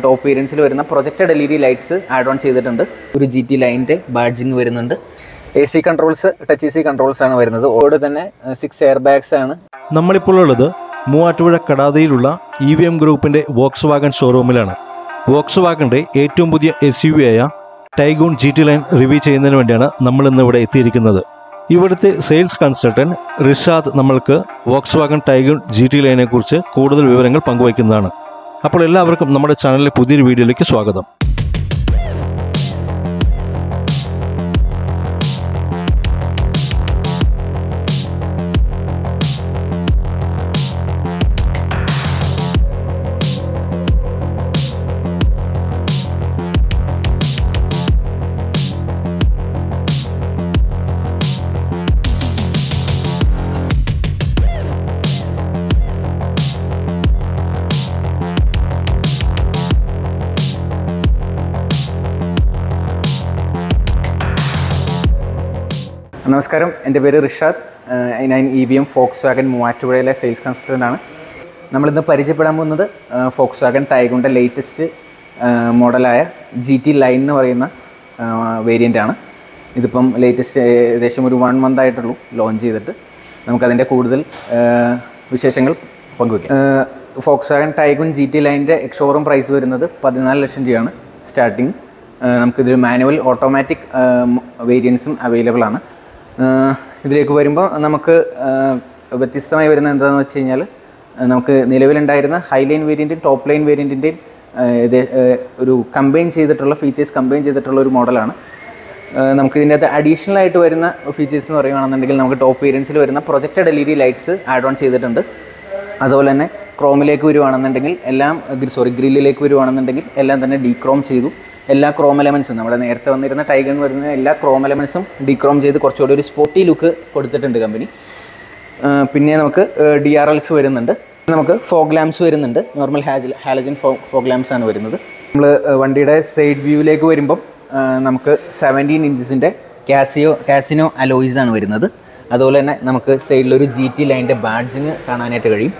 top വേരിയൻസിൽ വരുന്ന projected L E D lights add on ചെയ്തിട്ടുണ്ട് ഒരു ജി ടി ലൈനിൻ്റെ ബാഡ്ജിങ് വരുന്നുണ്ട് A C controls touch A C controls ആണ് വരുന്നത് ഓട് തന്നെ സിക്സ് എയർ ബാഗ്സ് ആണ് നമ്മളിപ്പോൾ ഉള്ളത് മൂവാറ്റുപുഴ കടാതയിലുള്ള ഇ വി എം ഗ്രൂപ്പിന്റെ വോക്സ് വാഗൺ ഷോറൂമിലാണ് വോക്സ് വാഗന്റെ ഏറ്റവും പുതിയ എസ് യു വി ആയ Taigun G T line review ചെയ്യുന്നതിന് വേണ്ടിയാണ് നമ്മൾ ഇന്ന് ഇവിടെ എത്തിയിരിക്കുന്നത് ഇവിടുത്തെ സെയിൽസ് കൺസൾട്ടന്റ് റിഷാദ് നമ്മൾക്ക് Volkswagen Taigun G T ലൈനെ കുറിച്ച് കൂടുതൽ വിവരങ്ങൾ പങ്കുവയ്ക്കുന്നതാണ് അപ്പോൾ എല്ലാവർക്കും നമ്മുടെ ചാനലിലെ പുതിയൊരു വീഡിയോയിലേക്ക് സ്വാഗതം നമസ്കാരം എൻ്റെ പേര് റിഷാദ് ഏഹ് ഞാൻ E V M Volkswagen മൂവാറ്റുപുഴയിലെ സെയിൽസ് കൺസൾട്ടൻ്റ് ആണ് നമ്മളിന്ന് പരിചയപ്പെടാൻ പോകുന്നത് ഫോക്സ് വാഗൻ ടൈഗുൻ്റെ ലേറ്റസ്റ്റ് മോഡലായ ജി ടി ലൈൻ എന്ന് പറയുന്ന വേരിയൻ്റ് ആണ് ഇതിപ്പം ലേറ്റസ്റ്റ് ഏകദേശം ഒരു വൺ മന്ത് ആയിട്ടുള്ളൂ ലോഞ്ച് ചെയ്തിട്ട് നമുക്കതിൻ്റെ കൂടുതൽ ഏഹ് വിശേഷങ്ങൾ പങ്കുവയ്ക്കാം Volkswagen Taigun G T ലൈനിൻ്റെ ഷോറൂം പ്രൈസ് വരുന്നത് പതിനാല് ലക്ഷം രൂപയാണ് സ്റ്റാർട്ടിങ് നമുക്കിതിൽ മാനുവൽ ഓട്ടോമാറ്റിക് വേരിയൻസും അവൈലബിൾ ആണ് ഏഹ് ഇതിലേക്ക് വരുമ്പോൾ നമുക്ക് ഏഹ് വ്യത്യസ്തമായി വരുന്ന എന്താണെന്ന് വെച്ച് കഴിഞ്ഞാൽ ഏഹ് നമുക്ക് നിലവിലുണ്ടായിരുന്ന ഹൈ ലൈൻ വേരിയൻറ്റും ടോപ്പ് ലൈൻ വേരിയൻറ്റിൻ്റെയും ഇത് ഏഹ് ഒരു കമ്പൈൻ ചെയ്തിട്ടുള്ള ഫീച്ചേഴ്സ് കമ്പൈൻ ചെയ്തിട്ടുള്ള ഒരു മോഡലാണ് ഏഹ് നമുക്ക് ഇതിൻ്റെ അകത്ത് അഡീഷണൽ ആയിട്ട് വരുന്ന ഫീച്ചേഴ്സ് എന്ന് പറയുകയാണെന്നുണ്ടെങ്കിൽ നമുക്ക് ടോപ്പ് വേരിയൻസിൽ വരുന്ന projected L E D lights add on ചെയ്തിട്ടുണ്ട് അതുപോലെ തന്നെ ക്രോമിലേക്ക് വരുവാണെന്നുണ്ടെങ്കിൽ എല്ലാം സോറി ഗ്രില്ലിലേക്ക് വരുവാണെന്നുണ്ടെങ്കിൽ എല്ലാം തന്നെ ഡീക്രോം ചെയ്തു എല്ലാ ക്രോം എലമെൻസും നമ്മുടെ നേരത്തെ വന്നിരുന്ന ടൈഗൺ വരുന്ന എല്ലാ ക്രോം എലമെൻസും ഡീക്രോം ചെയ്ത് കുറച്ചുകൂടി ഒരു സ്പോട്ടി ലുക്ക് കൊടുത്തിട്ടുണ്ട് കമ്പനി പിന്നെ നമുക്ക് ഡി ആർ എൽസ് വരുന്നുണ്ട് നമുക്ക് ഫോഗ് ലാംപ്സ് വരുന്നുണ്ട് നോർമൽ ഹാജ് ഹാലജൻ ഫോ ഫോഗ് ലാംപ്സ് ആണ് വരുന്നത് നമ്മൾ വണ്ടിയുടെ സൈഡ് വ്യൂവിലേക്ക് വരുമ്പം ആ, നമുക്ക് സെവൻറ്റീൻ ഇഞ്ചസിൻ്റെ കാസിയോ കാസിനോ അലോയിസ് ആണ് വരുന്നത് അതുപോലെ തന്നെ നമുക്ക് സൈഡിലൊരു ജി ടി ലൈൻ്റെ ബാഡ്ജിങ് കാണാനായിട്ട് കഴിയും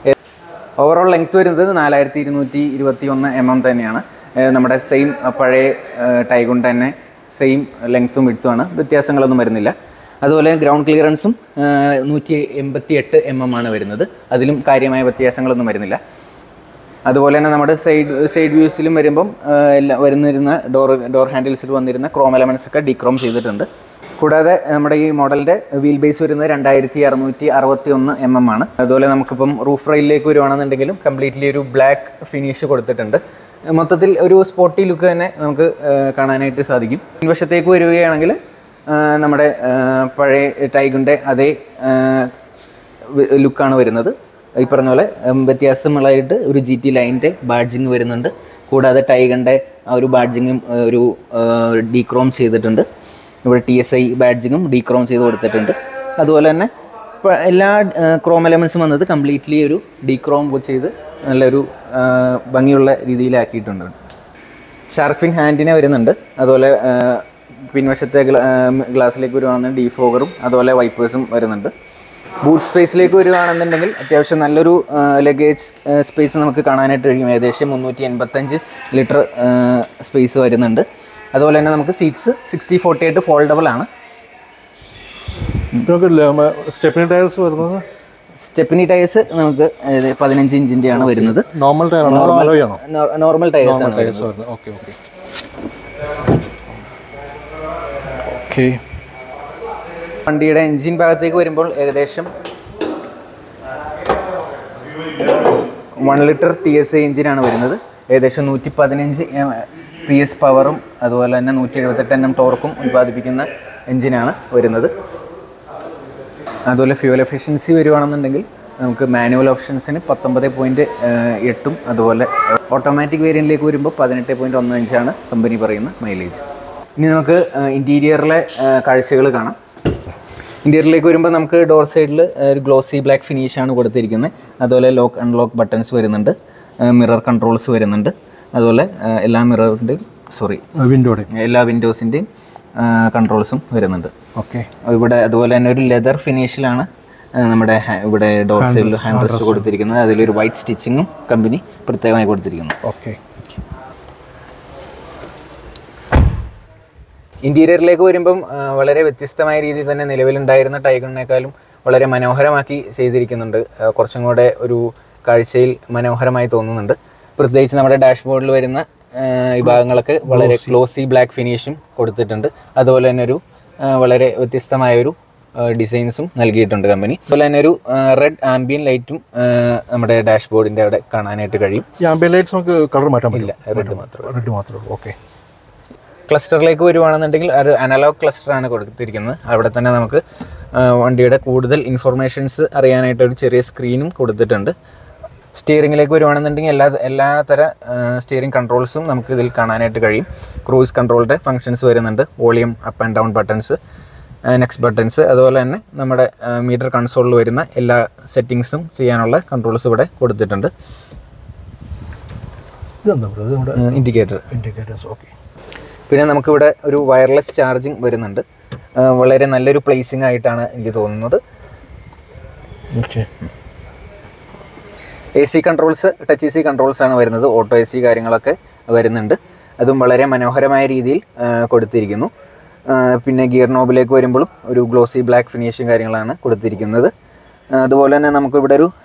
ഓവറോൾ ലെങ്ത് വരുന്നത് നാലായിരത്തി ഇരുന്നൂറ്റി ഇരുപത്തി ഒന്ന് എം എം തന്നെയാണ് ഏഹ് നമ്മുടെ സെയിം പഴയ ടൈഗുണ്ട് തന്നെ സെയിം ലെങ്ത്തും വിടുത്തുമാണ് വ്യത്യാസങ്ങളൊന്നും വരുന്നില്ല അതുപോലെ ഗ്രൗണ്ട് ക്ലിയറൻസും നൂറ്റി എൺപത്തി എട്ട് എം എം ആണ് വരുന്നത് അതിലും കാര്യമായ വ്യത്യാസങ്ങളൊന്നും വരുന്നില്ല അതുപോലെ തന്നെ നമ്മുടെ സൈഡ് സൈഡ് വ്യൂസിലും വരുമ്പം ഏഹ് എല്ലാ വരുന്നിരുന്ന ഡോർ ഡോർ ഹാൻഡിൽസിൽ വന്നിരുന്ന ക്രോം എലമെൻസ് ഒക്കെ ഡിക്രോം ചെയ്തിട്ടുണ്ട് കൂടാതെ നമ്മുടെ ഈ മോഡലിൻ്റെ വീൽ ബേസ് വരുന്നത് രണ്ടായിരത്തി അറുന്നൂറ്റി അറുപത്തി ഒന്ന് എം എം ആണ് അതുപോലെ നമുക്കിപ്പം റൂഫ് റെയിലേക്ക് വരുവാണെന്നുണ്ടെങ്കിലും കംപ്ലീറ്റ്ലി ഒരു ബ്ലാക്ക് ഫിനിഷ് കൊടുത്തിട്ടുണ്ട് മൊത്തത്തിൽ ഒരു സ്പോട്ടി ലുക്ക് തന്നെ നമുക്ക് ഏഹ് കാണാനായിട്ട് സാധിക്കും പിൻവശത്തേക്ക് വരികയാണെങ്കിൽ ഏഹ് നമ്മുടെ ഏഹ് പഴയ ടൈഗിൻ്റെ അതേ ഏഹ് വ- ലുക്കാണ് വരുന്നത് ഈ പറഞ്ഞ പോലെ ഉം, വ്യത്യാസമുള്ളതായിട്ട് ഒരു ജി ടി ലൈനിൻ്റെ ബാഡ്ജിങ് വരുന്നുണ്ട് കൂടാതെ ടൈഗറിൻ്റെ ആ ഒരു ബാഡ്ജിങ്ങും ആ, ഒരു ഡീക്രോം ചെയ്തിട്ടുണ്ട് ഇവിടെ ടി എസ് ഐ ബാഡ്ജിങ്ങും ഡീക്രോം ചെയ്ത് കൊടുത്തിട്ടുണ്ട് അതുപോലെ തന്നെ ഇപ്പ- എല്ലാ ക്രോം എലമെൻസും വന്നത് കംപ്ലീറ്റ്ലി ഒരു ഡീക്രോം ചെയ്ത് നല്ലൊരു ആ, ഭംഗിയുള്ള രീതിയിലാക്കിയിട്ടുണ്ട് ഷാർക്ക് ഫിൻ ഹാൻഡിനെ വരുന്നുണ്ട് അതുപോലെ ആ, പിൻവശത്തെ ഗ്ല- ആ, ഗ്ലാസ്സിലേക്ക് വരുവാണെന്നുണ്ടെങ്കിൽ ഡീഫോഗറും അതുപോലെ വൈപ്പേഴ്സും വരുന്നുണ്ട് ബൂട്ട് സ്പേസിലേക്ക് വരുവാണെന്നുണ്ടെങ്കിൽ അത്യാവശ്യം നല്ലൊരു ലഗേജ് സ്പേസ് നമുക്ക് കാണാനായിട്ട് കഴിയും ഏകദേശം മുന്നൂറ്റി എൺപത്തഞ്ച് ലിറ്റർ സ്പേസ് വരുന്നുണ്ട് അതുപോലെ തന്നെ നമുക്ക് സീറ്റ്സ് സിക്സ്റ്റി ഫോർട്ടി ആയിട്ട് ഫോൾഡബിൾ ആണ് നമുക്ക് സ്റ്റെപ്പിനി ടയർസ് വരുന്നത് സ്റ്റെപ്പിനി ടയേഴ്സ് നമുക്ക് ഏത് പതിനഞ്ച് ഇഞ്ചിൻ്റെയാണ് വരുന്നത് നോർമൽ ടയറാണോ അലോയ് ആണോ നോർമൽ ടയേഴ്സ് ആണ് വരുന്നത് ടയർസ് വരുന്നത് ഓക്കെ ഓക്കെ ഓക്കെ വണ്ടിയുടെ എൻജിൻ ഭാഗത്തേക്ക് വരുമ്പോൾ ഏകദേശം one litre T S I എഞ്ചിനാണ് വരുന്നത് ഏകദേശം നൂറ്റി പതിനഞ്ച് പി എസ് പവറും അതുപോലെ തന്നെ നൂറ്റി എഴുപത്തെട്ട് എൻ എം ടോർക്കും ഉൽപ്പാദിപ്പിക്കുന്ന എഞ്ചിനാണ് വരുന്നത് അതുപോലെ ഫ്യൂൽ എഫിഷ്യൻസി വരുവാണെന്നുണ്ടെങ്കിൽ നമുക്ക് മാനുവൽ ഓപ്ഷൻസിന് പത്തൊമ്പത് പോയിൻറ്റ് എട്ടും അതുപോലെ ഓട്ടോമാറ്റിക് വേരിയൻറ്റിലേക്ക് വരുമ്പോൾ പതിനെട്ട് പോയിൻറ്റ് ഒന്ന് അഞ്ചാണ് കമ്പനി പറയുന്ന മൈലേജ് ഇനി നമുക്ക് ഇൻറ്റീരിയറിലെ കാഴ്ചകൾ കാണാം ഇൻറ്റീരിയറിലേക്ക് വരുമ്പോൾ നമുക്ക് ഡോർ സൈഡിൽ ഒരു ഗ്ലോസി ബ്ലാക്ക് ഫിനിഷാണ് കൊടുത്തിരിക്കുന്നത് അതുപോലെ ലോക്ക് അൺലോക്ക് ബട്ടൺസ് വരുന്നുണ്ട് മിറർ കൺട്രോൾസ് വരുന്നുണ്ട് അതുപോലെ ആ, എല്ലാ മിററിൻ്റെയും സോറി വിൻഡോടെ എല്ലാ വിൻഡോസിൻ്റെയും കൺട്രോൾസും വരുന്നുണ്ട് ഓക്കെ ഇവിടെ അതുപോലെ തന്നെ ഒരു ലെതർ ഫിനിഷിലാണ് ആ, നമ്മുടെ ഹാ- ഇവിടെ ഡോർ സൈഡിൽ ഹാൻഡ് റെസ്റ്റ് കൊടുത്തിരിക്കുന്നത് അതിലൊരു വൈറ്റ് സ്റ്റിച്ചിങ്ങും കമ്പനി പ്രത്യേകമായി കൊടുത്തിരിക്കുന്നു ഓക്കെ ഇൻറ്റീരിയറിലേക്ക് വരുമ്പം ആ, വളരെ വ്യത്യസ്തമായ രീതിയിൽ തന്നെ നിലവിലുണ്ടായിരുന്ന ടൈഗണിനേക്കാളും വളരെ മനോഹരമാക്കി ചെയ്തിരിക്കുന്നുണ്ട് ആ, കുറച്ചും കൂടെ ഒരു കാഴ്ചയിൽ മനോഹരമായി തോന്നുന്നുണ്ട് പ്രത്യേകിച്ച് നമ്മുടെ ഡാഷ്ബോർഡിൽ വരുന്ന ആ, ഈ ഭാഗങ്ങളൊക്കെ വളരെ ക്ലോസി ബ്ലാക്ക് ഫിനിഷും കൊടുത്തിട്ടുണ്ട് അതുപോലെ തന്നെ ഒരു ആ, വളരെ വ്യത്യസ്തമായൊരു ഡിസൈൻസും നൽകിയിട്ടുണ്ട് കമ്പനി അതുപോലെ തന്നെ ഒരു റെഡ് ആംബിയൻ ലൈറ്റും നമ്മുടെ ഡാഷ്ബോർഡിൻ്റെ അവിടെ കാണാനായിട്ട് കഴിയും ഈ ആംബിയൻ ലൈറ്റ്സ് നമുക്ക് കളർ മാറ്റാൻ പറ്റില്ല റെഡ് മാത്രം റെഡ് മാത്രമേ ഉള്ളൂ ഓക്കെ ക്ലസ്റ്ററിലേക്ക് വരുവാണെന്നുണ്ടെങ്കിൽ അത് അനലോഗ് ക്ലസ്റ്ററാണ് കൊടുത്തിരിക്കുന്നത് അവിടെ തന്നെ നമുക്ക് ആ, വണ്ടിയുടെ കൂടുതൽ ഇൻഫർമേഷൻസ് അറിയാനായിട്ട് ഒരു ചെറിയ സ്ക്രീനും കൊടുത്തിട്ടുണ്ട് സ്റ്റിയറിങ്ങിലേക്ക് വരുവാണെന്നുണ്ടെങ്കിൽ എല്ലാ എല്ലാ തര സ്റ്റിയറിംഗ് കൺട്രോൾസും നമുക്ക് ഇതിൽ കാണാനായിട്ട് കഴിയും ക്രൂയിസ് കൺട്രോളിൻ്റെ ഫങ്ഷൻസ് വരുന്നുണ്ട് volume up and down buttons next buttons അതുപോലെ തന്നെ നമ്മുടെ മീറ്റർ കൺസോളിൽ വരുന്ന എല്ലാ സെറ്റിങ്സും ചെയ്യാനുള്ള കൺട്രോൾസ് ഇവിടെ കൊടുത്തിട്ടുണ്ട് ഇതെന്താ പറയുക ഇത് നമ്മുടെ ഇൻഡിക്കേറ്റർ ഇൻഡിക്കേറ്റേഴ്സ് ഓക്കെ പിന്നെ നമുക്കിവിടെ ഒരു വയർലെസ് ചാർജിങ് വരുന്നുണ്ട് ആ, വളരെ നല്ലൊരു പ്ലേസിംഗ് ആയിട്ടാണ് എനിക്ക് തോന്നുന്നത് okay A C controls touch A C controls ആണ് വരുന്നത് ഓട്ടോ എ സി കാര്യങ്ങളൊക്കെ വരുന്നുണ്ട് അതും വളരെ മനോഹരമായ രീതിയിൽ ആ, കൊടുത്തിരിക്കുന്നു ആ, പിന്നെ ഗിയർ നോബിലേക്ക് വരുമ്പോഴും ഒരു ഗ്ലോസി ബ്ലാക്ക് ഫിനിഷും കാര്യങ്ങളാണ് കൊടുത്തിരിക്കുന്നത് ആ, അതുപോലെ തന്നെ നമുക്കിവിടെ ഒരു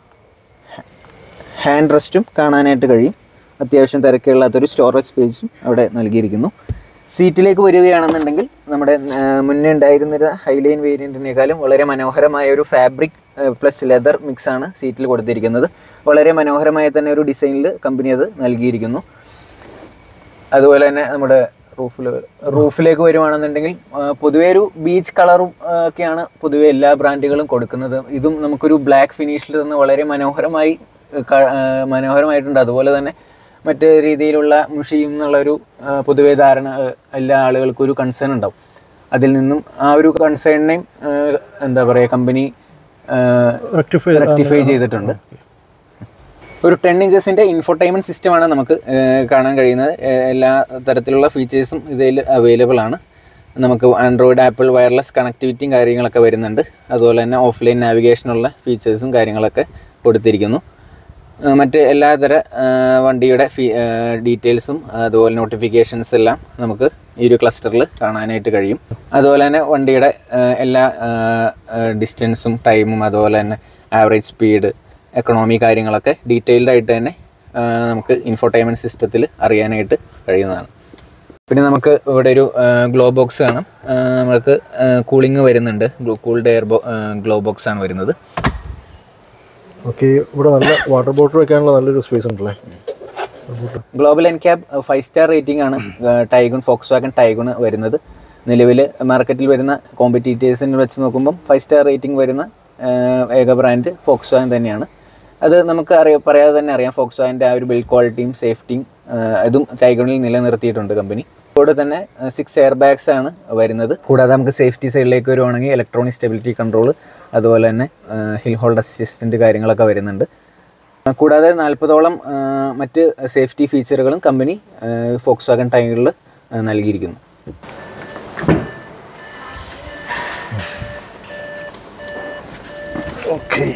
ഹാൻഡ് റെസ്റ്റും കാണാനായിട്ട് കഴിയും അത്യാവശ്യം തിരക്കുകളില്ലാത്തൊരു സ്റ്റോറേജ് സ്പേസും അവിടെ നൽകിയിരിക്കുന്നു സീറ്റിലേക്ക് വരികയാണെന്നുണ്ടെങ്കിൽ നമ്മുടെ ആ, മുന്നേ ഉണ്ടായിരുന്ന ഹൈലൈൻ വേരിയൻറ്റിനേക്കാളും വളരെ മനോഹരമായ ഒരു ഫാബ്രിക് പ്ലസ് ലെതർ മിക്സ് ആണ് സീറ്റിൽ കൊടുത്തിരിക്കുന്നത് വളരെ മനോഹരമായ തന്നെ ഒരു ഡിസൈനിൽ കമ്പനി അത് നൽകിയിരിക്കുന്നു അതുപോലെ തന്നെ നമ്മുടെ റൂഫിൽ റൂഫിലേക്ക് വരുവാണെന്നുണ്ടെങ്കിൽ ആ, പൊതുവേ ഒരു ബീച്ച് കളറും ആ, ഒക്കെയാണ് പൊതുവേ എല്ലാ ബ്രാൻഡുകളും കൊടുക്കുന്നത് ഇതും നമുക്കൊരു ബ്ലാക്ക് ഫിനിഷിൽ നിന്ന് വളരെ മനോഹരമായി ആ, ക- ആ, മനോഹരമായിട്ടുണ്ട് അതുപോലെ തന്നെ മറ്റ് രീതിയിലുള്ള മുഷിയും എന്നുള്ളൊരു ആ, പൊതുവേ ധാരണ ആ, എല്ലാ ആളുകൾക്കും ഒരു കൺസേൺ ഉണ്ടാവും അതിൽ നിന്നും ആ ഒരു കൺസേണിനെയും എന്താ പറയുക കമ്പനി റെക്ടിഫൈ റെക്ടിഫൈ ചെയ്തിട്ടുണ്ട് ഒരു ടെൻ ഇഞ്ചസിൻ്റെ ഇൻഫോർടൈൻമെൻറ്റ് സിസ്റ്റമാണ് നമുക്ക് ഏഹ്, കാണാൻ കഴിയുന്നത് ഏഹ്, എല്ലാ തരത്തിലുള്ള ഫീച്ചേഴ്സും ഇതിൽ അവൈലബിൾ ആണ് നമുക്ക് ആൻഡ്രോയിഡ് ആപ്പിൾ വയർലെസ് കണക്ടിവിറ്റിയും കാര്യങ്ങളൊക്കെ വരുന്നുണ്ട് അതുപോലെ തന്നെ ഓഫ്ലൈൻ നാവിഗേഷനുള്ള ഫീച്ചേഴ്സും കാര്യങ്ങളൊക്കെ കൊടുത്തിരിക്കുന്നു ഏഹ്, മറ്റ് എല്ലാതര ഏഹ്, വണ്ടിയുടെ ഫീ ഡീറ്റെയിൽസും അതുപോലെ നോട്ടിഫിക്കേഷൻസ് എല്ലാം നമുക്ക് ഈ ഒരു ക്ലസ്റ്ററിൽ കാണാനായിട്ട് കഴിയും അതുപോലെ തന്നെ വണ്ടിയുടെ ഏഹ്, എല്ലാ ഡിസ്റ്റൻസും ടൈമും അതുപോലെ തന്നെ ആവറേജ് സ്പീഡ് എക്കണോമി കാര്യങ്ങളൊക്കെ ഡീറ്റെയിൽഡ് ആയിട്ട് തന്നെ ആ, നമുക്ക് ഇൻഫോർടൈൻമെൻറ്റ് സിസ്റ്റത്തിൽ അറിയാനായിട്ട് കഴിയുന്നതാണ് പിന്നെ നമുക്ക് ഇവിടെ ഒരു ഗ്ലോ ബോക്സ് കാണാം ആ, നമുക്ക് കൂളിംഗ് വരുന്നുണ്ട് കൂൾഡ് എയർ ബോ ഗ്ലോ ബോക്സ് ആണ് വരുന്നത് ഓക്കെ ഇവിടെ നല്ല വാട്ടർ ബോട്ടിൽ വെക്കാനുള്ള നല്ലൊരു സ്പേസ് ഉണ്ടല്ലേ global NCAP five star rating ആണ് ടൈഗൺ ഫോക്സ് വാഗൺ ടൈഗൺ വരുന്നത് നിലവിൽ മാർക്കറ്റിൽ വരുന്ന കോമ്പറ്റീറ്റേഴ്സിന് വെച്ച് നോക്കുമ്പം ഫൈവ് സ്റ്റാർ റേറ്റിംഗ് വരുന്ന ആ, ഏക ബ്രാൻഡ് ഫോക്സ് വാഗൻ തന്നെയാണ് അത് നമുക്ക് അറിയാം പറയാതെ തന്നെ അറിയാം ഫോക്സ് വാഗൻ്റെ ആ ഒരു ബിൽഡ് ക്വാളിറ്റിയും സേഫ്റ്റിയും അതും ടൈഗണിൽ നിലനിർത്തിയിട്ടുണ്ട് കമ്പനി കൂടെ തന്നെ സിക്സ് എയർ ബാഗ്സ് ആണ് വരുന്നത് കൂടാതെ നമുക്ക് സേഫ്റ്റി സൈഡിലേക്ക് വരുവാണെങ്കിൽ ഇലക്ട്രോണിക് സ്റ്റെബിലിറ്റി കൺട്രോൾ അതുപോലെ തന്നെ ഹിൽ ഹോൾഡ് അസിസ്റ്റൻറ്റ് കാര്യങ്ങളൊക്കെ വരുന്നുണ്ട് കൂടാതെ നാൽപ്പതോളം മറ്റ് സേഫ്റ്റി ഫീച്ചറുകളും കമ്പനി ഫോക്സ് വാഗൺ ടൈഗറിൽ നൽകിയിരിക്കുന്നു ഓക്കെ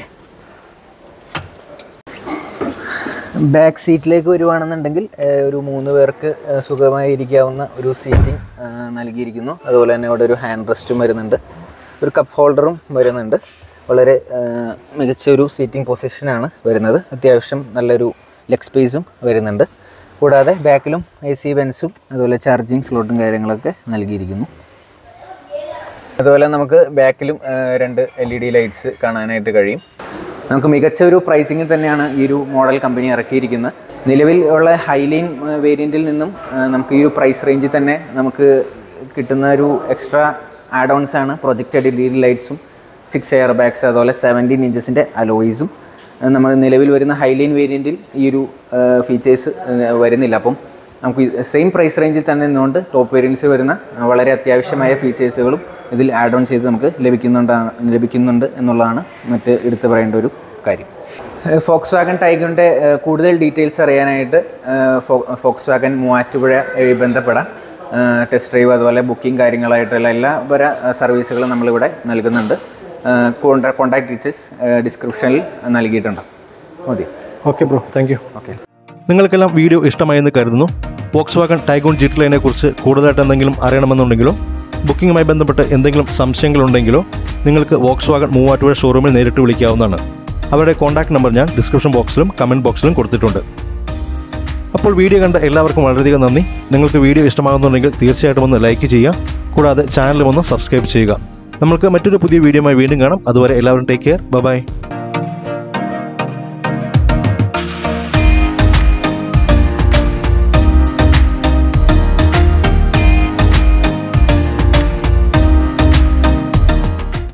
ബാക്ക് സീറ്റിലേക്ക് വരുവാണെന്നുണ്ടെങ്കിൽ ഏഹ്, ഒരു മൂന്ന് പേർക്ക് ഏഹ്, സുഖമായി ഇരിക്കാവുന്ന ഒരു സീറ്റിംഗ് നൽകിയിരിക്കുന്നു അതുപോലെ തന്നെ ഇവിടെ ഒരു ഹാൻഡ് റെസ്റ്റും വരുന്നുണ്ട് ഒരു കപ്പ് ഹോൾഡറും വരുന്നുണ്ട് വളരെ ഏഹ്, മികച്ച ഒരു സീറ്റിംഗ് പൊസിഷനാണ് വരുന്നത് അത്യാവശ്യം നല്ലൊരു ലെഗ് സ്പേസും വരുന്നുണ്ട് കൂടാതെ ബാക്കിലും എ സി ബെൻസും അതുപോലെ ചാർജിങ് സ്ലോട്ടും കാര്യങ്ങളൊക്കെ നൽകിയിരിക്കുന്നു അതുപോലെ നമുക്ക് ബാക്കിലും ആ, രണ്ട് എൽ ഇ ഡി ലൈറ്റ്സ് കാണാനായിട്ട് കഴിയും നമുക്ക് മികച്ച ഒരു പ്രൈസിങ്ങിൽ തന്നെയാണ് ഈ ഒരു മോഡൽ കമ്പനി ഇറക്കിയിരിക്കുന്നത് നിലവിൽ ഉള്ള ഹൈലൈൻ വേരിയൻറ്റിൽ നിന്നും ആ, നമുക്ക് ഈ ഒരു പ്രൈസ് റേഞ്ചിൽ തന്നെ നമുക്ക് കിട്ടുന്ന ഒരു എക്സ്ട്രാ ആഡ് ഓൺസ് ആണ് പ്രൊജക്റ്റഡ് എൽ ഇ ഡി ലൈറ്റ്സും സിക്സ് എയർ ബാഗ്സ് അതുപോലെ സെവൻറ്റീൻ ഇഞ്ചസിൻ്റെ അലോയിസും നമ്മൾ നിലവിൽ വരുന്ന ഹൈലൈൻ വേരിയൻറ്റിൽ ഈ ഒരു ഫീച്ചേഴ്സ് വരുന്നില്ല അപ്പം നമുക്ക് സെയിം പ്രൈസ് റേഞ്ചിൽ തന്നെ നിന്നുകൊണ്ട് ടോപ്പ് വേരിയൻസ് വരുന്ന ആ, വളരെ അത്യാവശ്യമായ ഫീച്ചേഴ്സുകളും ഇതിൽ ആഡ് ഓൺ ചെയ്ത് നമുക്ക് ലഭിക്കുന്നുണ്ടാണ് ലഭിക്കുന്നുണ്ട് എന്നുള്ളതാണ് മറ്റ് എടുത്തു പറയേണ്ട ഒരു കാര്യം ഫോക്സ് വാഗൻ ടൈഗറിൻ്റെ കൂടുതൽ ഡീറ്റെയിൽസ് അറിയാനായിട്ട് ഫോക്സ് വാഗൻ മൂവാറ്റുപുഴ വഴി ബന്ധപ്പെടാം ടെസ്റ്റ് ഡ്രൈവ് അതുപോലെ ബുക്കിംഗ് കാര്യങ്ങളായിട്ടുള്ള എല്ലാ പര സർവീസുകളും നമ്മളിവിടെ നൽകുന്നുണ്ട് കോൺടാക്ട് ഡീറ്റെയിൽസ് ഡിസ്ക്രിപ്ഷനിൽ നൽകിയിട്ടുണ്ട് മതി okay bro thank you okay നിങ്ങൾക്കെല്ലാം വീഡിയോ ഇഷ്ടമായെന്ന് കരുതുന്നു Volkswagen Taigun G T ലൈനെ കുറിച്ച് കൂടുതലായിട്ട് എന്തെങ്കിലും അറിയണമെന്നുണ്ടെങ്കിലോ ബുക്കിംഗുമായി ബന്ധപ്പെട്ട് എന്തെങ്കിലും സംശയങ്ങളുണ്ടെങ്കിലോ നിങ്ങൾക്ക് വോക്സ് വാഗൺ മൂവാറ്റുപുഴ ഷോറൂമിൽ നേരിട്ട് വിളിക്കാവുന്നതാണ് അവരുടെ കോൺടാക്ട് നമ്പർ ഞാൻ ഡിസ്ക്രിപ്ഷൻ ബോക്സിലും കമൻറ്റ് ബോക്സിലും കൊടുത്തിട്ടുണ്ട് അപ്പോൾ വീഡിയോ കണ്ട എല്ലാവർക്കും വളരെയധികം നന്ദി നിങ്ങൾക്ക് വീഡിയോ ഇഷ്ടമാകുന്നുണ്ടെങ്കിൽ തീർച്ചയായിട്ടും ഒന്ന് ലൈക്ക് ചെയ്യുക കൂടാതെ ചാനലും ഒന്ന് സബ്സ്ക്രൈബ് ചെയ്യുക നമുക്ക് മറ്റൊരു പുതിയ വീഡിയോയുമായി വീണ്ടും കാണാം അതുവരെ എല്ലാവരും ടേക്ക് കെയർ ബൈ